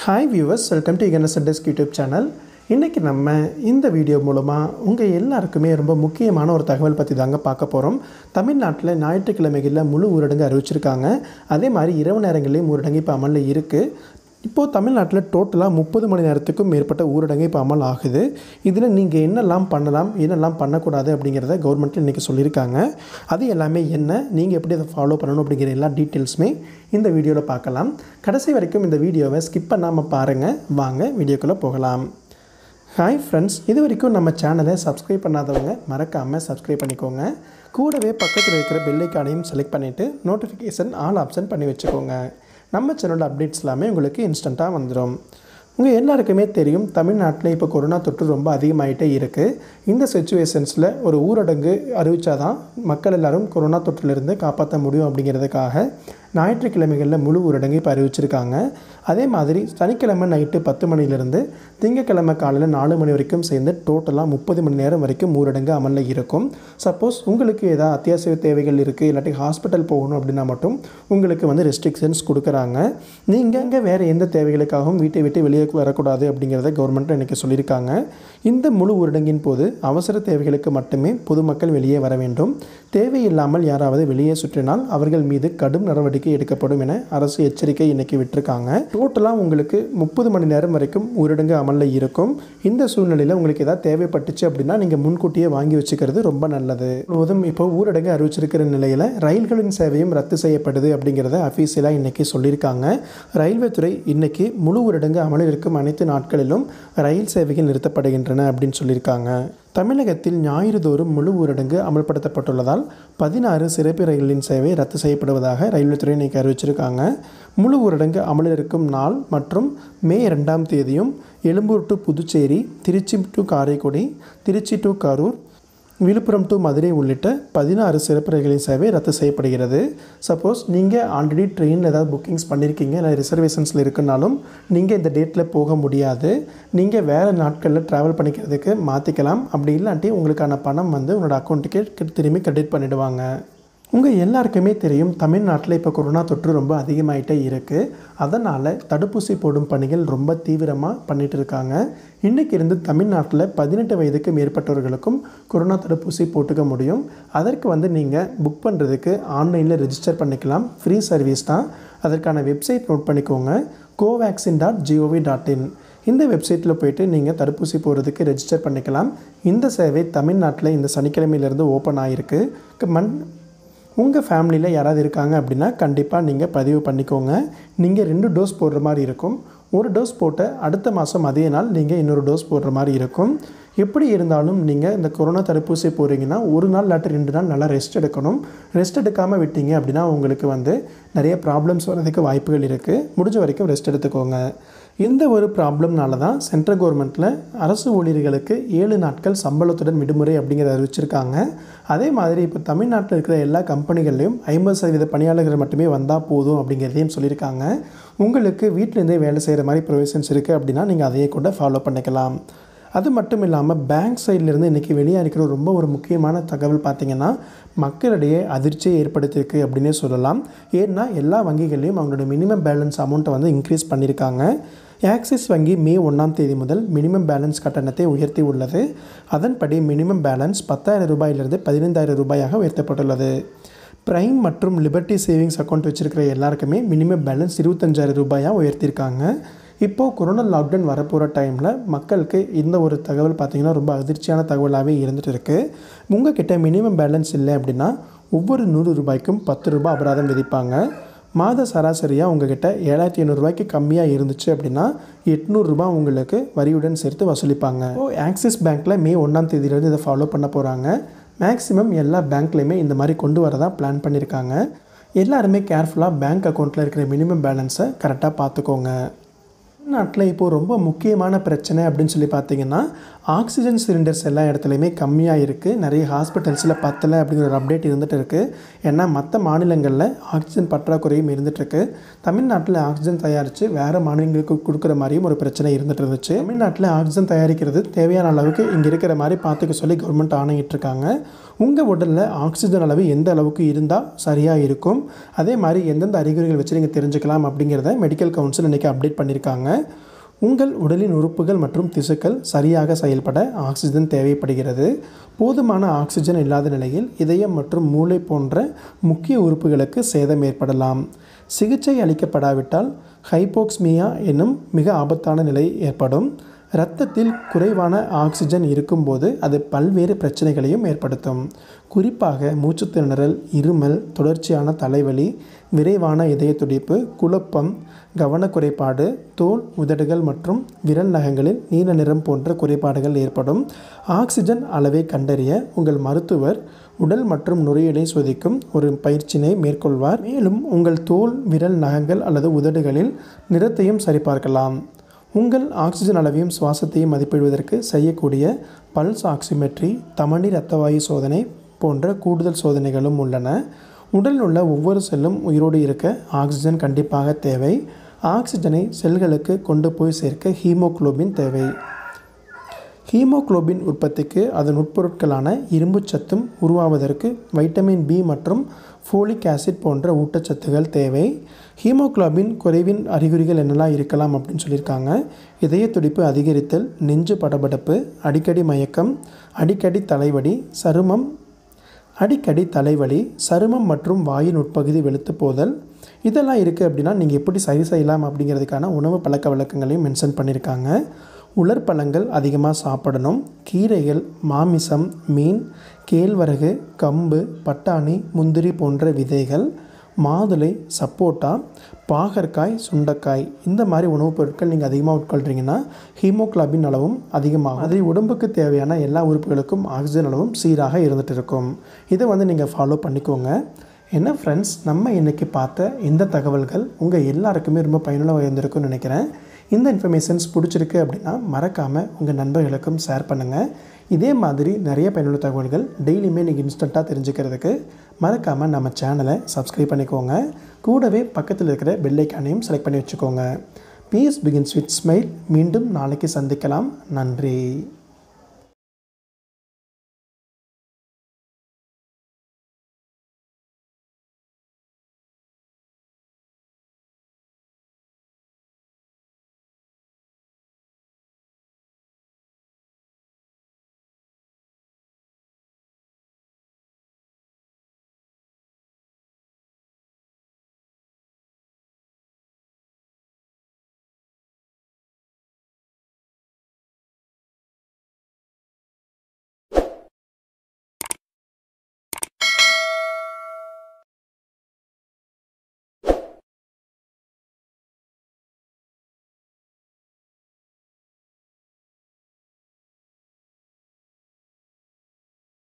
hi viewers welcome to NS desk YouTube channel இன்றைக்கி நம்ம இந்த வீடியோ மூலமாக உங்கள் எல்லாருக்குமே ரொம்ப முக்கியமான ஒரு தகவல் பற்றி தாங்க பார்க்க போகிறோம் தமிழ்நாட்டில் ஞாயிற்றுக்கிழமைகளில் முழு ஊரடங்கு அறிவிச்சிருக்காங்க அதே மாதிரி இரவு நேரங்கள்லேயும் ஊரடங்கு இப்போ அமலில் இருக்குது இப்போது தமிழ்நாட்டில் டோட்டலாக முப்பது மணி நேரத்துக்கும் மேற்பட்ட ஊரடங்கு இப்போ அமல் ஆகுது இதில் நீங்கள் என்னெல்லாம் பண்ணலாம் என்னெல்லாம் பண்ணக்கூடாது அப்படிங்கிறத கவர்மெண்ட்டில் இன்றைக்கி சொல்லியிருக்காங்க அது எல்லாமே என்ன நீங்கள் எப்படி அதை ஃபாலோ பண்ணணும் அப்படிங்கிற எல்லா டீட்டெயில்ஸுமே இந்த வீடியோவில் பார்க்கலாம் கடைசி வரைக்கும் இந்த வீடியோவை ஸ்கிப் பண்ணாமல் பாருங்கள் வாங்க வீடியோக்குள்ளே போகலாம் ஹாய் ஃப்ரெண்ட்ஸ் இது வரைக்கும் நம்ம சேனலை சப்ஸ்கிரைப் பண்ணாதவங்க மறக்காமல் சப்ஸ்கிரைப் பண்ணிக்கோங்க கூடவே பக்கத்தில் இருக்கிற பெல்லைக்கானையும் செலக்ட் பண்ணிவிட்டு நோட்டிஃபிகேஷன் ஆல் ஆப்ஷன் பண்ணி வச்சுக்கோங்க நம்ம சேனலோட அப்டேட்ஸ் எல்லாமே உங்களுக்கு இன்ஸ்டண்ட்டாக வந்துடும் உங்கள் எல்லாருக்குமே தெரியும் தமிழ்நாட்டில் இப்போ கொரோனா தொற்று ரொம்ப அதிகமாகிட்டே இருக்குது இந்த சுச்சுவேஷன்ஸில் ஒரு ஊரடங்கு அறிவித்தாதான் மக்கள் எல்லாரும் கொரோனா தொற்றிலிருந்து காப்பாற்ற முடியும் அப்படிங்கிறதுக்காக ஞாயிற்றுக்கிழமைகளில் முழு ஊரடங்கு இப்போ அறிவிச்சிருக்காங்க அதே மாதிரி சனிக்கிழமை நைட்டு பத்து மணிலேருந்து திங்கக்கிழமை காலையில் நாலு மணி வரைக்கும் சேர்ந்து டோட்டலாக முப்பது மணி நேரம் வரைக்கும் ஊரடங்கு அமலில் இருக்கும் சப்போஸ் உங்களுக்கு ஏதாவது அத்தியாவசிய தேவைகள் இருக்குது இல்லாட்டி ஹாஸ்பிட்டல் போகணும் அப்படின்னா மட்டும் உங்களுக்கு வந்து ரெஸ்ட்ரிக்ஷன்ஸ் கொடுக்குறாங்க நீங்கள் அங்கே வேறு எந்த தேவைகளுக்காகவும் வீட்டை விட்டு வெளியே வரக்கூடாது அப்படிங்கிறத கவர்மெண்ட் இன்றைக்கி சொல்லியிருக்காங்க இந்த முழு ஊரடங்கின் போது அவசர தேவைகளுக்கு மட்டுமே பொதுமக்கள் வெளியே வர வேண்டும் தேவையில்லாமல் யாராவது வெளியே சுற்றினால் அவர்கள் மீது கடும் நடவடிக்கை எடுக்கப்படும் என அரசு எச்சரிக்கை இன்னைக்கு விட்டிருக்காங்க டோட்டலாக உங்களுக்கு முப்பது மணி நேரம் வரைக்கும் ஊரடங்கு அமலில் இருக்கும் இந்த சூழ்நிலையில் உங்களுக்கு ஏதாவது தேவைப்பட்டுச்சு அப்படின்னா நீங்கள் முன்கூட்டியே வாங்கி வச்சுக்கிறது ரொம்ப நல்லது முழுவதும் இப்போ ஊரடங்கு அறிவிச்சிருக்கிற நிலையில் ரயில்களின் சேவையும் ரத்து செய்யப்படுது அப்படிங்கிறத அஃபீஷியலாக இன்றைக்கி சொல்லியிருக்காங்க ரயில்வே துறை இன்னைக்கு முழு ஊரடங்கு அமலில் இருக்கும் அனைத்து நாட்களிலும் ரயில் சேவைகள் நிறுத்தப்படுகின்றன அப்படின்னு சொல்லியிருக்காங்க தமிழகத்தில் ஞாயிறு தோறும் முழு ஊரடங்கு அமல்படுத்தப்பட்டுள்ளதால் பதினாறு சிறப்பு ரயில்களின் சேவை ரத்து செய்யப்படுவதாக ரயில்வே துறை இன்றைக்கி அறிவிச்சிருக்காங்க முழு ஊரடங்கு அமலில் இருக்கும் நாள் மற்றும் மே ரெண்டாம் தேதியும் Egmore to Puducherry Tiruchi to Karaikudi Tiruchi to Karur Villupuram to Madurai உள்ளிட்ட பதினாறு சிறப்பு ரயில்களின் சேவை ரத்து செய்யப்படுகிறது சப்போஸ் நீங்கள் ஆல்ரெடி ட்ரெயினில் ஏதாவது புக்கிங்ஸ் பண்ணியிருக்கீங்க இல்லை ரிசர்வேஷன்ஸில் இருக்குனாலும் நீங்கள் இந்த டேட்டில் போக முடியாது நீங்கள் வேறு நாட்களில் ட்ராவல் பண்ணிக்கிறதுக்கு மாற்றிக்கலாம் அப்படி இல்லாட்டி உங்களுக்கான பணம் வந்து உங்களோட அக்கௌண்ட்டுக்கே திரும்பி கிரெடிட் பண்ணிவிடுவாங்க உங்கள் எல்லாருக்குமே தெரியும் தமிழ்நாட்டில் இப்போ கொரோனா தொற்று ரொம்ப அதிகமாகிட்டே இருக்குது அதனால் தடுப்பூசி போடும் பணிகள் ரொம்ப தீவிரமாக பண்ணிகிட்டு இருக்காங்க இன்றைக்கி இருந்து தமிழ்நாட்டில் பதினெட்டு வயதுக்கு மேற்பட்டவர்களுக்கும் கொரோனா தடுப்பூசி போட்டுக்க முடியும் அதற்கு வந்து நீங்கள் புக் பண்ணுறதுக்கு ஆன்லைனில் ரெஜிஸ்டர் பண்ணிக்கலாம் ஃப்ரீ சர்வீஸ் தான் அதற்கான வெப்சைட் நோட் பண்ணிக்கோங்க Covaxin dot G O V dot in இந்த வெப்சைட்டில் போயிட்டு நீங்கள் தடுப்பூசி போகிறதுக்கு ரெஜிஸ்டர் பண்ணிக்கலாம் இந்த சேவை தமிழ்நாட்டில் இந்த சனிக்கிழமையிலேருந்து ஓப்பன் ஆகிருக்கு மண் உங்கள் ஃபேமிலியில் யாராவது இருக்காங்க அப்படின்னா கண்டிப்பாக நீங்கள் பதிவு பண்ணிக்கோங்க நீங்கள் ரெண்டு டோஸ் போடுற மாதிரி இருக்கும் ஒரு டோஸ் போட்ட அடுத்த மாதம் அதே நாள் நீங்கள் இன்னொரு டோஸ் போடுற மாதிரி இருக்கும் எப்படி இருந்தாலும் நீங்கள் இந்த கொரோனா தடுப்பூசி போகிறீங்கன்னா ஒரு நாள் இல்லாட்டி ரெண்டு நாள் நல்லா ரெஸ்ட் எடுக்கணும் ரெஸ்ட் எடுக்காமல் விட்டீங்க அப்படின்னா உங்களுக்கு வந்து நிறைய ப்ராப்ளம்ஸ் வர்றதுக்கு வாய்ப்புகள் இருக்குது முடிஞ்ச வரைக்கும் ரெஸ்ட் எடுத்துக்கோங்க இந்த ஒரு ப்ராப்ளம்னால தான் சென்ட்ரல் கவர்மெண்ட்டில் அரசு ஊழியர்களுக்கு ஏழு நாட்கள் சம்பளத்துடன் விடுமுறை அப்படிங்கிறத அறிவிச்சிருக்காங்க அதே மாதிரி இப்போ தமிழ்நாட்டில் இருக்கிற எல்லா கம்பெனிகள்லையும் ஐம்பது சதவீத பணியாளர்கள் மட்டுமே வந்தால் போதும் அப்படிங்கிறதையும் சொல்லியிருக்காங்க உங்களுக்கு வீட்டிலேருந்தே வேலை செய்கிற மாதிரி ப்ரொவிஷன்ஸ் இருக்குது அப்படின்னா நீங்கள் அதையே கூட ஃபாலோ பண்ணிக்கலாம் அது மட்டும் இல்லாமல் பேங்க் சைட்லேருந்து இன்றைக்கி வெளியாக இருக்கிற ரொம்ப ஒரு முக்கியமான தகவல் பார்த்திங்கன்னா மக்களிடையே அதிர்ச்சியை ஏற்படுத்தியிருக்கு அப்படின்னே சொல்லலாம் ஏன்னா எல்லா வங்கிகள்லையும் அவங்களோட மினிமம் பேலன்ஸ் அமௌண்ட்டை வந்து இன்க்ரீஸ் பண்ணியிருக்காங்க ஆக்சிஸ் வங்கி மே ஒன்றாம் தேதி முதல் மினிமம் பேலன்ஸ் கட்டணத்தை உயர்த்தி உள்ளது அதன்படி மினிமம் பேலன்ஸ் பத்தாயிரம் ரூபாயிலிருந்து பதினைந்தாயிரம் ரூபாயாக உயர்த்தப்பட்டுள்ளது ப்ரைம் மற்றும் லிபர்ட்டி சேவிங்ஸ் அக்கௌண்ட் வச்சுருக்கிற எல்லாருக்குமே மினிமம் பேலன்ஸ் இருபத்தஞ்சாயிரம் ரூபாயாக உயர்த்தியிருக்காங்க இப்போது கொரோனா லாக்டவுன் வரப்போகிற டைமில் மக்களுக்கு இந்த ஒரு தகவல் பார்த்திங்கன்னா ரொம்ப அதிர்ச்சியான தகவலாகவே இருந்துகிட்டு இருக்குது உங்கள் கிட்ட மினிமம் பேலன்ஸ் இல்லை அப்படின்னா ஒவ்வொரு நூறு ரூபாய்க்கும் பத்து ரூபாய் அபராதம் விதிப்பாங்க மாத சராசரியாக உங்ககிட்ட ஏழாயிரத்தி ஐநூறுரூவாய்க்கு கம்மியாக இருந்துச்சு அப்படின்னா எட்நூறுரூபா உங்களுக்கு வரியுடன் சேர்த்து வசூலிப்பாங்க இப்போ ஆக்சிஸ் பேங்க்கில் மே ஒன்றாம் தேதியிலேருந்து இதை ஃபாலோ பண்ண போகிறாங்க மேக்ஸிமம் எல்லா பேங்க்லேயுமே இந்த மாதிரி கொண்டு வரதா பிளான் பண்ணியிருக்காங்க எல்லாருமே கேர்ஃபுல்லாக பேங்க் அக்கௌண்ட்டில் இருக்கிற மினிமம் பேலன்ஸை கரெக்டாக பார்த்துக்கோங்க நாட்டில் இப்போது ரொம்ப முக்கியமான பிரச்சனை அப்படின்னு சொல்லி பார்த்தீங்கன்னா ஆக்சிஜன் சிலிண்டர்ஸ் எல்லா இடத்துலையுமே கம்மியாக இருக்குது நிறைய ஹாஸ்பிட்டல்ஸில் பத்தலை அப்படிங்கிற ஒரு அப்டேட் இருந்துகிட்டு இருக்குது ஏன்னா மற்ற மாநிலங்களில் ஆக்சிஜன் பற்றாக்குறையும் இருந்துகிட்ருக்கு தமிழ்நாட்டில் ஆக்சிஜன் தயாரித்து வேறு மாநிலங்களுக்கு கொடுக்குற மாதிரியும் ஒரு பிரச்சனை இருந்துகிட்டு இருந்துச்சு தமிழ்நாட்டில் ஆக்சிஜன் தயாரிக்கிறது தேவையான அளவுக்கு இங்கே இருக்கிற மாதிரி பார்த்துக்க சொல்லி கவர்மெண்ட் ஆணையிட்டிருக்காங்க உங்கள் உடலில் ஆக்சிஜன் அளவு எந்த அளவுக்கு இருந்தால் சரியாக இருக்கும் அதே மாதிரி எந்தெந்த அறிகுறிகள் வச்சு நீங்கள் தெரிஞ்சுக்கலாம் அப்படிங்கிறத மெடிக்கல் கவுன்சில் இன்றைக்கி அப்டேட் பண்ணியிருக்காங்க உங்கள் உடலின் உறுப்புகள் மற்றும் திசுக்கள் சரியாக செயல்பட ஆக்சிஜன் தேவைப்படுகிறது போதுமான ஆக்சிஜன் இல்லாத நிலையில் இதயம் மற்றும் மூளை போன்ற முக்கிய உறுப்புகளுக்கு சேதம் ஏற்படலாம் சிகிச்சை அளிக்கப்படாவிட்டால் ஹைப்போக்ஸ்மியா என்னும் மிக ஆபத்தான நிலை ஏற்படும் இரத்தத்தில் குறைவான ஆக்சிஜன் இருக்கும்போது அது பல்வேறு பிரச்சனைகளையும் ஏற்படுத்தும் குறிப்பாக மூச்சுத் திணறல் இருமல் தொடர்ச்சியான தலைவலி விரைவான இதய துடிப்பு குழப்பம் கவனக்குறைபாடு தோல் உதடுகள் மற்றும் விரல் நகங்களில் நீல நிறம் போன்ற குறைபாடுகள் ஏற்படும் ஆக்சிஜன் அளவை கண்டறிய உங்கள் மருத்துவர் உடல் மற்றும் நுரையீரலை சோதிக்கும் ஒரு பயிற்சியினை மேற்கொள்வார் மேலும் உங்கள் தோல் விரல் நகங்கள் அல்லது உதடுகளில் நிறத்தையும் சரிபார்க்கலாம் உங்கள் ஆக்சிஜன் அளவையும் சுவாசத்தையும் மதிப்பிடுவதற்கு செய்யக்கூடிய பல்ஸ் ஆக்சிமெட்ரி தமனி இரத்தவாயு சோதனை போன்ற கூடுதல் சோதனைகளும் உள்ளன உடலில் உள்ள ஒவ்வொரு செல்லும் உயிரோடு இருக்க ஆக்சிஜன் கண்டிப்பாக தேவை ஆக்சிஜனை செல்களுக்கு கொண்டு போய் சேர்க்க ஹீமோகுளோபின் தேவை ஹீமோகுளோபின் உற்பத்திக்கு அதன் உட்பொருட்களான இரும்புச் சத்தும் உருவாவதற்கு வைட்டமின் பி மற்றும் ஃபோலிக் ஆசிட் போன்ற ஊட்டச்சத்துகள் தேவை ஹீமோகுளோபின் குறைவின் அறிகுறிகள் என்னெல்லாம் இருக்கலாம் அப்படின்னு சொல்லியிருக்காங்க இதய துடிப்பு அதிகரித்தல் நெஞ்சு படபடப்பு அடிக்கடி மயக்கம் அடிக்கடி தலைவலி சருமம் அடிக்கடி தலைவலி சருமம் மற்றும் வாயின் உட்பகுதி வெளுத்து போதல் இதெல்லாம் இருக்குது அப்படின்னா நீங்கள் எப்படி சரி செய்யலாம் அப்படிங்கிறதுக்கான உணவு பழக்க வழக்கங்களையும் மென்ஷன் பண்ணியிருக்காங்க உலர்பழங்கள் அதிகமாக சாப்பிடணும் கீரைகள் மாமிசம் மீன் கேழ்வரகு கம்பு பட்டாணி முந்திரி போன்ற விதைகள் மாதுளை சப்போட்டா பாகற்காய் சுண்டைக்காய் இந்த மாதிரி உணவுப் பொருட்கள் நீங்கள் அதிகமாக உட்கொள்கிறீங்கன்னா ஹீமோக்ளோபின் அளவும் அதிகமாகும் அதே உடம்புக்கு தேவையான எல்லா உறுப்புகளுக்கும் ஆக்சிஜன் அளவும் சீராக இருந்துகிட்டு இருக்கும் இதை வந்து நீங்கள் ஃபாலோ பண்ணிக்கோங்க என்ன ஃப்ரெண்ட்ஸ் நம்ம இன்றைக்கி பார்த்த இந்த தகவல்கள் உங்கள் எல்லாருக்குமே ரொம்ப பயனுள்ள இருந்திருக்கும்னு நினைக்கிறேன் இந்த இன்ஃபர்மேஷன்ஸ் பிடிச்சிருக்கு அப்படின்னா மறக்காமல் உங்கள் நண்பர்களுக்கும் ஷேர் பண்ணுங்கள் இதே மாதிரி நிறைய பயனுள்ள தகவல்கள் டெய்லியுமே நீங்கள் இன்ஸ்டண்ட்டாக தெரிஞ்சுக்கிறதுக்கு மறக்காமல் நம்ம சேனலை சப்ஸ்கிரைப் பண்ணிக்கோங்க கூடவே பக்கத்தில் இருக்கிற பெல்லைக்கானையும் செலக்ட் பண்ணி வச்சுக்கோங்க பீஸ் பிகின்ஸ் வித் ஸ்மைல் மீண்டும் நாளைக்கு சந்திக்கலாம் நன்றி